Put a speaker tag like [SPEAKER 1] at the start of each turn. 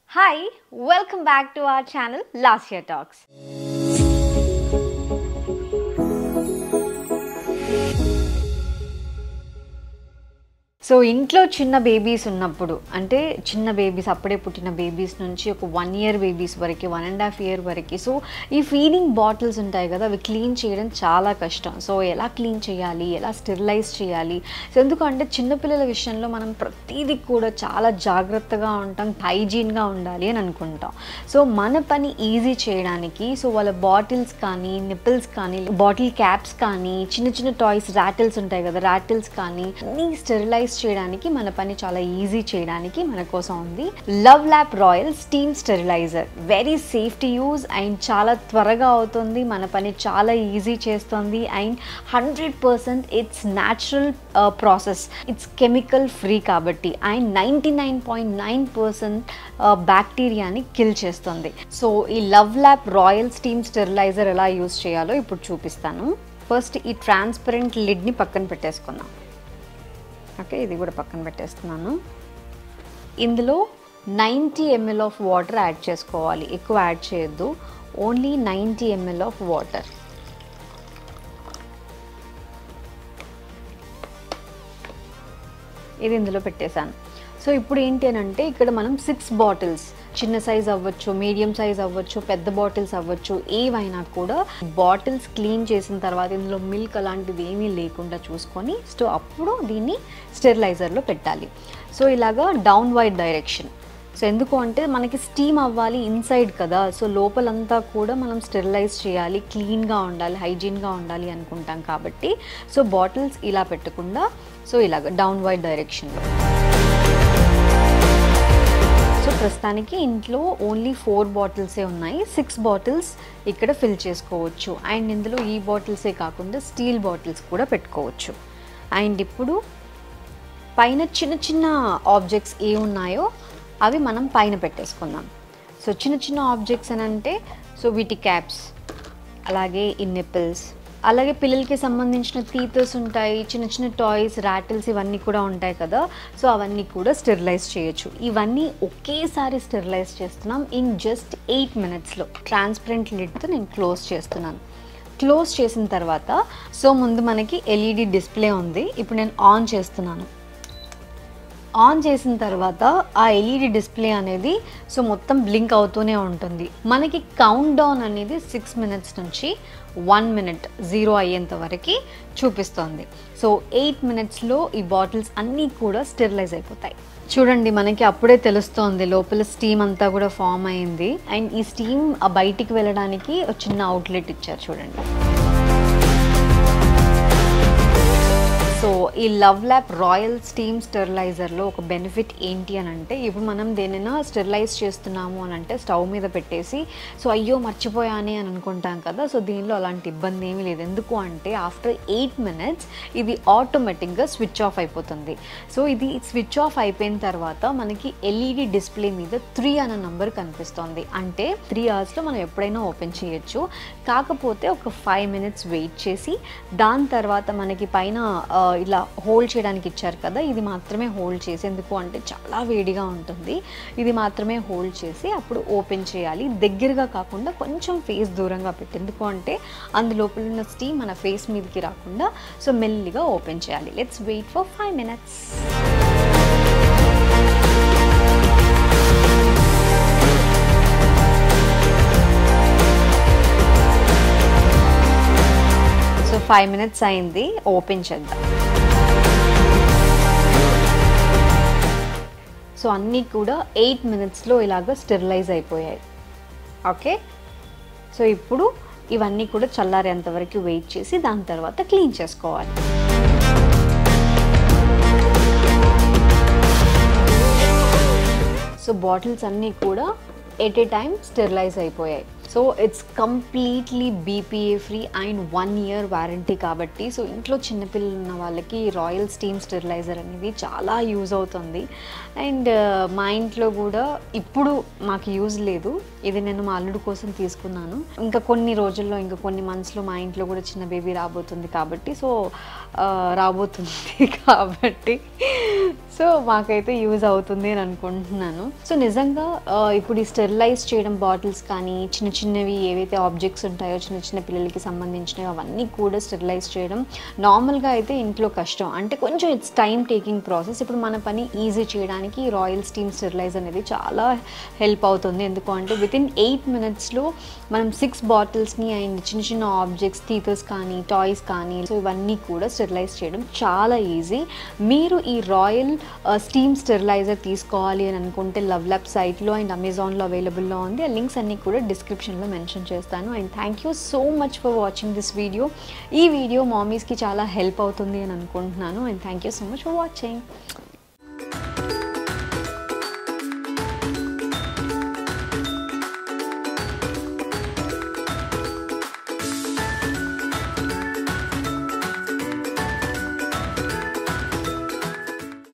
[SPEAKER 1] Hi, welcome back to our channel Last Year Talks. So ఇంట్లో చిన్న babies ఉన్నప్పుడు అంటే చిన్న బేబీస్ అప్పుడే పుట్టిన బేబీస్ నుంచి ఒక వన్ ఇయర్ బేబీస్ వరకు వన్ అండ్ హాఫ్ ఇయర్ వరకు సో ఈ ఫీడింగ్ బాటిల్స్ ఉంటాయి కదా అవి క్లీన్ చేయడం చాలా కష్టం సో ఎలా క్లీన్ చేయాలి ఎలా స్టెరిలైజ్ చేయాలి సో ఎందుకంటే చిన్నపిల్లల విషయంలో మనం ప్రతిదీ కూడా చాలా జాగ్రత్తగా ఉంటాం హైజీన్గా ఉండాలి అని అనుకుంటాం సో మన పని ఈజీ చేయడానికి సో వాళ్ళ బాటిల్స్ కానీ నిప్పుల్స్ కానీ బాటిల్ క్యాప్స్ కానీ చిన్న చిన్న టాయ్స్ ర్యాటిల్స్ ఉంటాయి కదా ర్యాటిల్స్ కానీ అన్ని స్టెరిలైజ్ చేయడానికి మన పని చాలా ఈజీ చేయడానికి మన కోసం ఉంది Love Lap Royal steam sterilizer very safe to use and చాలా త్వరగా అవుతుంది మన పని చాలా ఈజీ చేస్తుంది and hundred percent it's natural process it's chemical free కాబట్టి and ninety nine point nine percent బ్యాక్టీరియాని కిల్ చేస్తుంది సో ఈ Love Lap Royal steam sterilizer ఎలా యూజ్ చేయాలో ఇప్పుడు చూపిస్తాను ఫస్ట్ ఈ ట్రాన్స్పరెంట్ లిడ్ని పక్కన పెట్టేసుకుందాం ఓకే ఇది కూడా పక్కన పెట్టేస్తున్నాను ఇందులో ninety ML of water add చేసుకోవాలి ఎక్కువ యాడ్ చేయొద్దు only ninety ML of water ఇది ఇందులో పెట్టేశాను సో ఇప్పుడు ఏంటి అని అంటే ఇక్కడ మనం సిక్స్ బాటిల్స్ చిన్న సైజ్ అవ్వచ్చు మీడియం సైజ్ అవ్వచ్చు పెద్ద బాటిల్స్ అవ్వచ్చు ఏవైనా కూడా బాటిల్స్ క్లీన్ చేసిన తర్వాత ఇందులో మిల్క్ అలాంటిది ఏమీ లేకుండా చూసుకొని సో అప్పుడు దీన్ని స్టెరిలైజర్లో పెట్టాలి సో ఇలాగా డౌన్ వైడ్ డైరెక్షన్ సో ఎందుకు అంటే మనకి స్టీమ్ అవ్వాలి ఇన్సైడ్ కదా సో లోపలంతా కూడా మనం స్టెరిలైజ్ చేయాలి క్లీన్గా ఉండాలి హైజీన్గా ఉండాలి అనుకుంటాం కాబట్టి సో బాటిల్స్ ఇలా పెట్టకుండా సో ఇలాగ డౌన్ వైడ్ డైరెక్షన్లో సో ప్రస్తుతానికి ఇంట్లో ఓన్లీ ఫోర్ బాటిల్సే ఉన్నాయి సిక్స్ బాటిల్స్ ఇక్కడ ఫిల్ చేసుకోవచ్చు అండ్ ఇందులో ఈ బాటిల్సే కాకుండా స్టీల్ బాటిల్స్ కూడా పెట్టుకోవచ్చు అండ్ ఇప్పుడు పైన చిన్న చిన్న ఆబ్జెక్ట్స్ ఏ ఉన్నాయో అవి మనం పైన పెట్టేసుకుందాం సో చిన్న చిన్న ఆబ్జెక్ట్స్ అని అంటే సో వీటి క్యాప్స్ అలాగే ఈ నిప్పుల్స్ అలాగే పిల్లలకి సంబంధించిన టీతర్స్ ఉంటాయి చిన్న చిన్న టాయ్స్ ర్యాటిల్స్ ఇవన్నీ కూడా ఉంటాయి కదా సో అవన్నీ కూడా స్టెరిలైజ్ చేయొచ్చు ఇవన్నీ ఒకేసారి స్టెరిలైజ్ చేస్తున్నాం ఇన్ జస్ట్ ఎయిట్ మినిట్స్లో ట్రాన్స్పరెంట్ లిడ్తో నేను క్లోజ్ చేస్తున్నాను క్లోజ్ చేసిన తర్వాత సో ముందు మనకి ఎల్ఈడి డిస్ప్లే ఉంది ఇప్పుడు నేను ఆన్ చేస్తున్నాను ఆన్ చేసిన తర్వాత ఆ ఎల్ఈడి డిస్ప్లే అనేది సో మొత్తం బ్లింక్ అవుతూనే ఉంటుంది మనకి కౌంట్ డౌన్ అనేది సిక్స్ మినిట్స్ నుంచి వన్ మినిట్ జీరో అయ్యేంత వరకు చూపిస్తుంది సో ఎయిట్ మినిట్స్లో ఈ బాటిల్స్ అన్నీ కూడా స్టెరిలైజ్ అయిపోతాయి చూడండి మనకి అప్పుడే తెలుస్తోంది లోపల స్టీమ్ అంతా కూడా ఫామ్ అయింది అండ్ ఈ స్టీమ్ బయటికి వెళ్ళడానికి ఒక చిన్న అవుట్లెట్ ఇచ్చారు చూడండి సో ఈ లవ్ ల్యాప్ రాయల్ స్టీమ్ స్టెరిలైజర్లో ఒక బెనిఫిట్ ఏంటి అని అంటే ఇప్పుడు మనం దేనైనా స్టెరిలైజ్ చేస్తున్నాము అని అంటే స్టవ్ మీద పెట్టేసి సో అయ్యో మర్చిపోయానే అని అనుకుంటాం కదా సో దీనిలో అలాంటి ఇబ్బంది ఏమీ లేదు ఎందుకు అంటే ఆఫ్టర్ ఎయిట్ మినిట్స్ ఇది ఆటోమేటిక్గా స్విచ్ ఆఫ్ అయిపోతుంది సో ఇది స్విచ్ ఆఫ్ అయిపోయిన తర్వాత మనకి ఎల్ఈడి డిస్ప్లే మీద త్రీ అన్న నంబర్ కనిపిస్తుంది అంటే త్రీ అవర్స్లో మనం ఎప్పుడైనా ఓపెన్ చేయొచ్చు కాకపోతే ఒక ఫైవ్ మినిట్స్ వెయిట్ చేసి దాని తర్వాత మనకి పైన ఇలా హోల్డ్ చేయడానికి ఇచ్చారు కదా ఇది మాత్రమే హోల్డ్ చేసి ఎందుకు అంటే చాలా వేడిగా ఉంటుంది ఇది మాత్రమే హోల్డ్ చేసి అప్పుడు ఓపెన్ చేయాలి దగ్గరగా కాకుండా కొంచెం ఫేస్ దూరంగా పెట్టి ఎందుకు అంటే అందులోపల ఉన్న స్టీమ్ మన ఫేస్ మీదకి రాకుండా సో మెల్లిగా ఓపెన్ చేయాలి let's wait for five minutes so five minutes అయింది ఓపెన్ చేద్దాం సో అన్నీ కూడా ఎయిట్ మినిట్స్లో ఇలాగ స్టెరిలైజ్ అయిపోయాయి ఓకే సో ఇప్పుడు ఇవన్నీ కూడా చల్లారేంత వరకు వెయిట్ చేసి దాని తర్వాత క్లీన్ చేసుకోవాలి సో బాటిల్స్ అన్నీ కూడా ఎట్ ఏ టైం స్టెరిలైజ్ అయిపోయాయి so it's completely BPA free and one year warranty కాబట్టి సో ఇంట్లో చిన్నపిల్లలు ఉన్న వాళ్ళకి రాయల్ స్టీమ్ స్టెరిలైజర్ అనేది చాలా యూజ్ అవుతుంది అండ్ మా ఇంట్లో కూడా ఇప్పుడు మాకు యూజ్ లేదు ఇది నేను మా అల్లుడు కోసం తీసుకున్నాను ఇంకా కొన్ని రోజుల్లో ఇంకా కొన్ని మంత్స్లో మా ఇంట్లో కూడా చిన్న బేబీ రాబోతుంది కాబట్టి సో ఆ, రాబోతుంది కాబట్టి సో మాకైతే యూజ్ అవుతుంది అని అనుకుంటున్నాను సో నిజంగా ఆ, ఇప్పుడు ఈ స్టెరిలైజ్ చేయడం బాటిల్స్ కానీ చిన్న చిన్నవి ఏవైతే ఆబ్జెక్ట్స్ ఉంటాయో చిన్న చిన్న పిల్లలకి సంబంధించినవి అవన్నీ కూడా స్టెరిలైజ్ చేయడం నార్మల్గా అయితే ఇంట్లో కష్టం అంటే కొంచెం ఇట్స్ టైం టేకింగ్ ప్రాసెస్ ఇప్పుడు మన పని ఈజీ చేయడానికి రాయల్ స్టీమ్ స్టెరిలైజ్ అనేది చాలా హెల్ప్ అవుతుంది ఎందుకు అంటే విత్ ఇన్ ఎయిట్ మినిట్స్లో మనం సిక్స్ బాటిల్స్ని అండ్ చిన్న చిన్న ఆబ్జెక్ట్స్ టీథర్స్ కానీ టాయ్స్ కానీ సో ఇవన్నీ కూడా స్టెరిలైజ్ చేయడం చాలా ఈజీ మీరు ఈ రాయల్ స్టీమ్ స్టెరిలైజర్ తీసుకోవాలి అని అనుకుంటే లవ్ ల్యాబ్ సైట్లో అండ్ అమెజాన్లో అవైలబుల్లో ఉంది ఆ లింక్స్ అన్నీ కూడా డిస్క్రిప్షన్లో మెన్షన్ చేస్తాను and thank you so much for watching this video ఈ వీడియో మామీస్కి చాలా హెల్ప్ అవుతుంది అని అనుకుంటున్నాను and thank you so much for watching